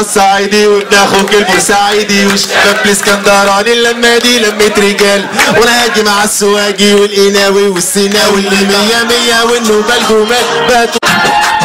الصعيدي وابن اخوك البورسعيدي والشباب الاسكندراني اللمه دي لمة رجال وانا هاجي مع السواجي والقناوي والسيناوي اللي مية مية والنوبة الجمال باتوا